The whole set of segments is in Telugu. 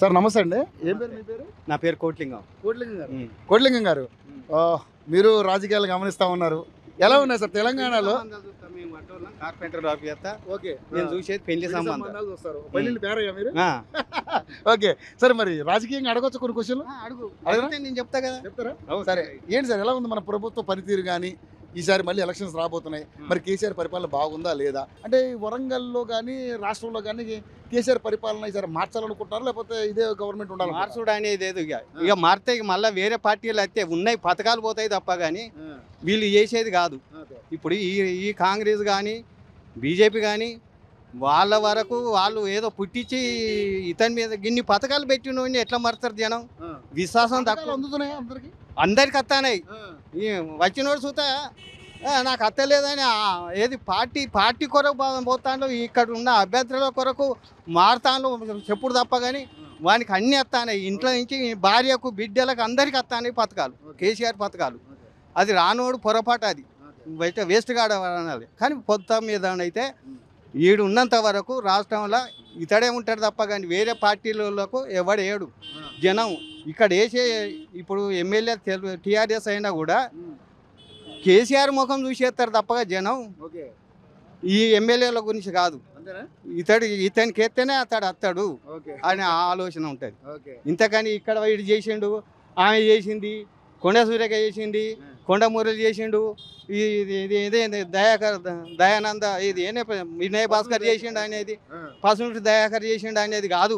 సార్ నమస్తే అండి ఏం పేరు మీ పేరు నా పేరు కోట్లింగం కోట్లింగం గారు కోట్లింగం గారు ఆ, మీరు రాజకీయాలు గమనిస్తా ఉన్నారు ఎలా ఉన్నాయి సార్ తెలంగాణలో కార్పెంటర్ జాబ్ చేస్తా ఓకే నేను చూసేది పెళ్లి సంబంధం పెళ్ళిళ్ళు పేరయ్యా మీరు ఆ. ఓకే సరే మరి రాజకీయంగా అడగొచ్చు కొన్ని క్వశ్చన్లు ఆ, అడుగు అడగరా? అడిగితే నేను చెప్తా కదా చెప్తారా అవును. సరే ఏంటి సార్ ఎలా ఉంది మన ప్రభుత్వ పనితీరు కానీ ఈసారి మళ్ళీ ఎలక్షన్స్ రాబోతున్నాయి మరి కేసీఆర్ పరిపాలన బాగుందా లేదా అంటే ఈ వరంగల్లో కానీ రాష్ట్రంలో కానీ కేసీఆర్ పరిపాలన ఈసారి మార్చాలనుకుంటున్నారా లేకపోతే ఇదే గవర్నమెంట్ ఉండాలి మార్చుడు అనేది లేదు ఇక ఇక మారితే ఇక మళ్ళీ వేరే పార్టీలు అయితే ఉన్నాయి పథకాలు పోతాయి తప్ప కానీ వీళ్ళు చేసేది కాదు ఇప్పుడు ఈ ఈ కాంగ్రెస్ కానీ బీజేపీ కానీ వాళ్ళ వరకు వాళ్ళు ఏదో పుట్టించి ఇతని మీద గిన్ని పథకాలు పెట్టిన ఎట్లా మరుతారు జనం విశ్వాసం తక్కువ అందుతున్నాయి అందరికి అందరికి వస్తానాయి ఈ వచ్చినోడు చూత నాకు అత్తలేదని ఆ ఏది పార్టీ పార్టీ కొరకు పో- పోతాను ఇక్కడ ఉన్న అభ్యర్థుల కొరకు మారుతాను చెప్పుడు తప్ప కానీ వానికి అన్ని వస్తాయి ఇంట్లో నుంచి భార్యకు బిడ్డలకు అందరికి వస్తాయి పథకాలు కేసీఆర్ పథకాలు అది రానోడు పొరపాటు అది బయట వేస్ట్ కాడ అనాలి కానీ పొద్దు మీద అయితే ఈడు ఉన్నంత వరకు రాష్ట్రంలో ఇతడే ఉంటాడు తప్ప కానీ వేరే పార్టీలకు ఎవడు ఏడు జనం ఇక్కడ వేసే ఇప్పుడు ఎమ్మెల్యే టీఆర్ఎస్ అయినా కూడా కేసీఆర్ ముఖం చూసేస్తారు తప్పగా జనం ఓకే ఈ ఎమ్మెల్యేల గురించి కాదు అంతేనా ఇతడు ఇతనికి ఎత్తేనే అతడు అత్తాడు ఓకే అనే ఆలోచన ఉంటుంది ఓకే ఇంతకని ఇక్కడ వీడు చేసిండు ఆమె చేసింది కొండ సూర్యక చేసింది కొండ మురళి చేసిండు ఈ- ఇది ఇది ఇదే దయాకర్ దయానంద ఇది ఏనే వినయ్ భాస్కర్ చేసిండు అనేది పసునుటి దయాకర్ చేసిండు అనేది కాదు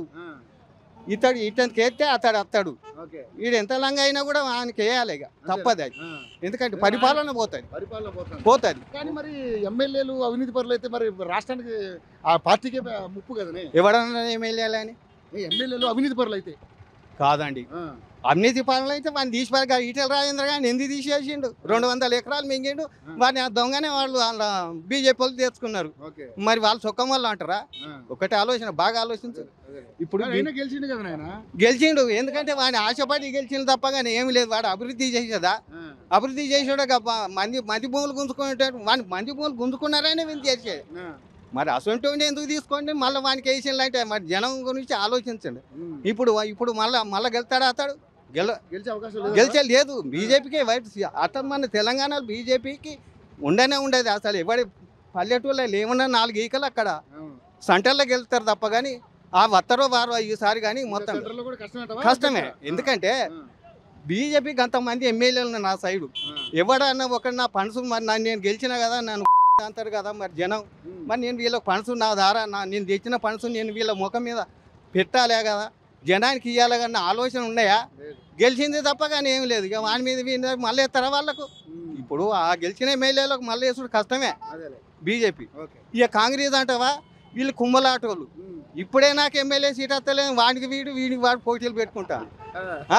ఇతడు ఇతనికి ఎత్తే అతడు అత్తాడు ఓకే వీడు ఎంత లంగా అయినా కూడా ఆయనకి వేయాలి ఇక తప్పదు అది ఎందుకంటే పరిపాలన పోతుంది పరిపాలన పోతుంది పోతుంది కానీ మరి ఎమ్మెల్యేలు అవినీతి పరులు అయితే మరి రాష్ట్రానికి ఆ పార్టీకే ముప్పు కదనే ఎవడన్నా ఎమ్మెల్యేలు అని ఎమ్మెల్యేలు అవినీతి పరులు అయితే కాదండి అవినీతి పాలన అయితే వాడిని తీసిపారు ఈటల రాజేంద్ర గారిని ఎందుకు తీసేసిండు రెండు వందల ఎకరాలు మింగిండు వాడిని ఆ దొంగనే వాళ్ళు వాళ్ళ బీజేపీ వాళ్ళు తెచ్చుకున్నారు ఓకే మరి వాళ్ళు సొక్కం వల్ల అంటారా ఒకటి ఆలోచన బాగా ఆలోచించు ఇప్పుడు ఆయన గెలిచిండు కదా నాయన గెలిచిండు ఎందుకంటే వాడిని ఆశపడి గెలిచిండు తప్ప కానీ ఏమి లేదు వాడు అభివృద్ధి చేసేదా అభివృద్ధి చేసాడు మంది మంది భూములు గుంజుకుంటాడు వాడిని మంది భూములు గుంజుకున్నారని వీళ్ళు చేసేది మరి అసొంటి ఎందుకు తీసుకోండి మళ్ళీ వానికి వేసిండు అంటే మరి జనం గురించి ఆలోచించండి ఇప్పుడు ఇప్పుడు మళ్ళీ మళ్ళీ గెలుతాడా అతడు గెల గెలిచే అవకాశం లేదు గెలిచే లేదు బీజేపీకి వైట్ అతను మన తెలంగాణలో బీజేపీకి ఉండనే ఉండేది అసలు ఎవడి పల్లెటూళ్ళలో లేవన్నా నాలుగు ఈకలు అక్కడ సెంటర్లో గెలుస్తారు తప్ప కానీ ఆ వత్తరో వారో ఈసారి కానీ మొత్తం సెంటర్లో కూడా కష్టమే కష్టమే ఎందుకంటే బీజేపీకి అంతమంది ఎమ్మెల్యేలు నా సైడు ఎవడన్నా ఒకడు నా పనసు మరి నన్ను నేను గెలిచిన కదా నన్ను అంటారు కదా మరి జనం మరి నేను వీళ్ళ పనసు నా దారా నా నేను తెచ్చిన పనసు నేను వీళ్ళ ముఖం మీద పెట్టాలే కదా జనానికి ఇవ్వాలి కన్నా ఆలోచన ఉన్నాయా లేదు. గెలిచింది తప్ప కానీ ఏం లేదు ఇక వాని మీద వీని మీద మళ్ళీ ఎత్తారా వాళ్ళకు ఇప్పుడు ఆ గెలిచిన ఎమ్మెల్యేలకు మళ్ళీ వేసుడు కష్టమే అదేలే బీజేపీ ఓకే ఇక కాంగ్రెస్ అంటావా వీళ్ళు కుమ్మలాటోళ్ళు ఇప్పుడే నాకు ఎమ్మెల్యే సీట్ వస్తలేదు వాడికి వీడు వీడికి వాడు పోటీలు పెట్టుకుంటా ఆ?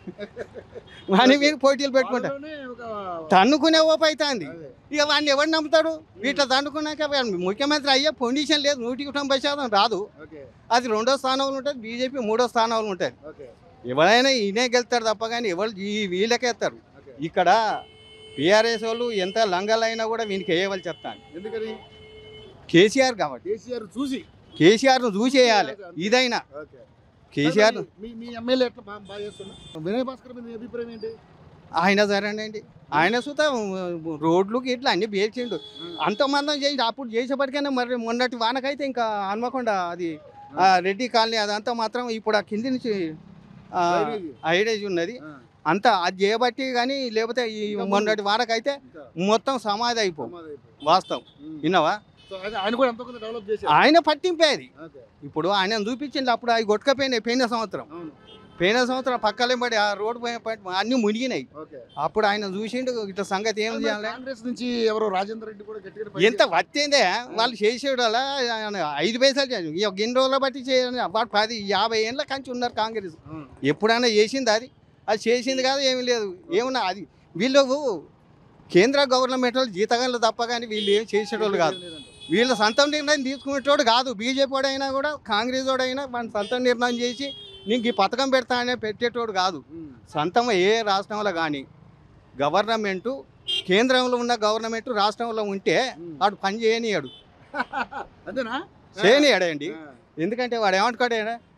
వాడిని వీడికి పోటీలు పెట్టుకుంటా తన్నుకునే ఓపు అవుతుంది ఇక వాడిని ఎవరు నమ్ముతాడు వీటిలో తండుకున్నాక వాడు ముఖ్యమంత్రి అయ్యే పొజిషన్ లేదు నూటికి తొంభై శాతం రాదు అది రెండో స్థానంలో ఉంటుంది బీజేపీ మూడో స్థానంలో ఉంటుంది ఎవరైనా ఈయనే గెలుతారు తప్ప కానీ ఎవరు ఈ వీళ్ళకే ఎత్తారు ఇక్కడ బీఆర్ఎస్ వాళ్ళు ఎంత లంగలైనా కూడా వీనికి వేయవలసి చెప్తాను ఎందుకని కేసీఆర్ కాబట్టి కేసీఆర్ చూసి కేసీఆర్ను చూసేయాలి ఇదైనా ఓకే కేసీఆర్ మీ మీ ఎమ్మెల్యే ఎట్లా బాగా బాగా చేస్తున్నా వినయ్ భాస్కర్ మీద మీ అభిప్రాయం ఏంటి ఆయన సరేనండి ఆయన సుత రోడ్లు ఇట్లా అన్ని పేర్చిండు అంతమందం చేసి అప్పుడు చేసేపటికైనా మరి మొన్నటి వానకైతే ఇంకా హన్మకొండ అది ఆ రెడ్డి కాలనీ అదంతా మాత్రం ఇప్పుడు ఆ కింది నుంచి ఆ, డ్రైనేజీ. హైడేజ్ ఉన్నది ఆ, అంతా అది చేయబట్టి కానీ లేకపోతే ఈ ఇంకా మొన్నటి వానకైతే ఇంకా మొత్తం సమాధి అయిపో ప్రమాదం అయిపోయింది. వాస్తవం ఉమ్. విన్నావా సో అది ఆయన కూడా ఎంతో కొంత డెవలప్ చేశారు ఆయన పట్టింపే అది ఓకే ఇప్పుడు ఆయన చూపించింది అప్పుడు అవి కొట్టుకపోయినాయి పోయిన సంవత్సరం అవును పోయిన సంవత్సరం పక్కలే పడి ఆ రోడ్డు పోయి పడి అన్ని మునిగినాయి ఓకే అప్పుడు ఆయన చూసిండు ఇట్లా సంగతి ఏం చేయాలి కాంగ్రెస్ నుంచి ఎవరో రాజేందర్ రెడ్డి కూడా గట్టిగా పని ఎంత వచ్చిందే వాళ్ళు చేసేడు అలా ఐదు పైసలు చేసి ఇక గిన్ని రోజుల బట్టి చేయాలి వాడు పది యాభై ఏళ్ళ కంచి ఉన్నారు కాంగ్రెస్ అవును. ఎప్పుడైనా చేసింది అది అది చేసింది కాదు ఏమీ లేదు ఏమన్నా అది వీళ్ళు కేంద్ర గవర్నమెంట్ వాళ్ళు జీతగాళ్ళు తప్ప కానీ వీళ్ళు ఏం చేసేటోళ్ళు కాదు లేదండి. వీళ్ళ సొంతం నిర్ణయం తీసుకునేటోడు కాదు బీజేపీ వాడైనా కూడా కాంగ్రెస్ వాడైనా మన సొంతం నిర్ణయం చేసి నీకు ఈ పథకం పెడతా అనే పెట్టేటోడు కాదు ఉమ్. సొంతం ఏ రాష్ట్రంలో కానీ గవర్నమెంటు కేంద్రంలో ఉన్న గవర్నమెంట్ రాష్ట్రంలో ఉంటే ఉమ్. వాడు పని చేయనియాడు అంతేనా చేయనియాడండి ఆ. ఎందుకంటే వాడు ఏమంటాడు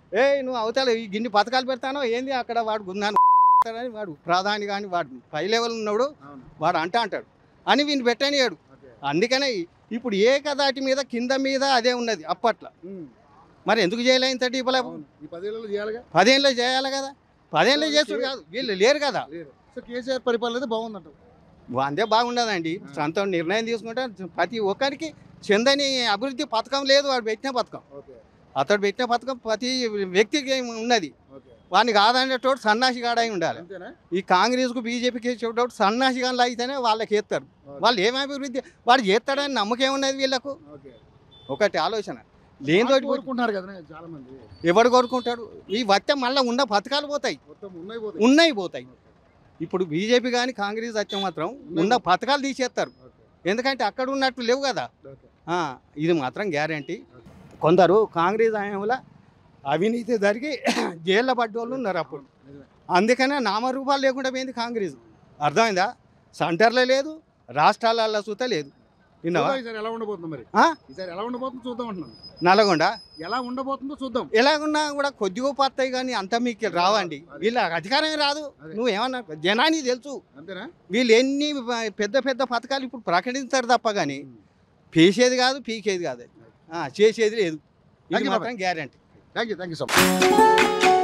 ఏ నువ్వు అవతల ఈ గిన్ని పథకాలు పెడతానో ఏంది అక్కడ వాడు గుందాను అని వాడు ప్రధాని కానీ వాడు పై లెవెల్ ఉన్నాడు అవును వాడు అంటా అంటాడు అని వీని పెట్టనియాడు ఓకే అందుకనే ఇప్పుడు ఏకదాటి మీద కింద మీద అదే ఉన్నది అప్పట్లో మరి ఎందుకు చేయలే ఇంత డీపల అవును ఈ పదేళ్ళలో చేయాలిగా పదేళ్ళు చేయాలి కదా పదేళ్ళు చేస్తారు కాదు వీళ్ళు లేరు కదా లేదు సో కేసీఆర్ పరిపాలన అయితే బాగుందంట అందే బాగుండదండి సొంత నిర్ణయం తీసుకుంటే ప్రతి ఒక్కరికి చెందని అభివృద్ధి పథకం లేదు వాడు పెట్టిన పథకం ఓకే అతడు పెట్టిన పథకం ప్రతి వ్యక్తికి ఉన్నది ఓకే వాడిని కాదనేటోడు సన్నాసి గాడై ఉండాలి అంతేనా ఈ కాంగ్రెస్కు బీజేపీకి చెప్పేటోడు సన్నాసి గాళ్ళు అయితేనే వాళ్ళకి ఎత్తారు వాళ్ళు ఏమి అభివృద్ధి వాడు చేస్తాడని నమ్మకం ఉన్నది వీళ్ళకు ఓకే ఒకటి ఆలోచన లేని వాళ్ళు తోటి కోరుకుంటున్నారు కదా చాలా మంది ఎవడు కోరుకుంటాడు ఈ వత్తే మళ్ళీ ఉన్న పథకాలు పోతాయి మొత్తం ఉన్నాయి పోతాయి ఉన్నాయి పోతాయి ఇప్పుడు బీజేపీ కానీ కాంగ్రెస్ వచ్చే మాత్రం ఉన్న పథకాలు తీసేస్తారు ఓకే ఎందుకంటే అక్కడ ఉన్నట్టు లేవు కదా ఓకే ఆ, ఇది మాత్రం గ్యారంటీ కొందరు కాంగ్రెస్ హయాంలో అవినీతి జరిగి జైల్లో పడ్డోళ్ళు ఉన్నారు అప్పుడు నిజమే. అందుకనే నామరూపాలు లేకుండా పోయింది కాంగ్రెస్ అర్థమైందా సెంటర్లో లేదు రాష్ట్రాలలో చూత లేదు విన్నావా చూద్దాం ఈసారి ఎలా ఉండబోతుందో మరి ఆ? ఈసారి ఎలా ఉండబోతుందో చూద్దాం అంటున్నాను నల్గొండ ఎలా ఉండబోతుందో చూద్దాం ఎలాగున్నా కూడా కొద్దిగా పత్తాయి కానీ అంత మీకు రావండి వీళ్ళ అధికారమే రాదు అదే. నువ్వేమన్నా జనానికి తెలుసు అంతేనా వీళ్ళు ఎన్ని పెద్ద పెద్ద పథకాలు ఇప్పుడు ప్రకటించారు తప్ప కానీ పేసేది కాదు పీకేది కాదు ఆ, చేసేది లేదు Thank ఇది you, మాత్రం guarantee thank you thank you so much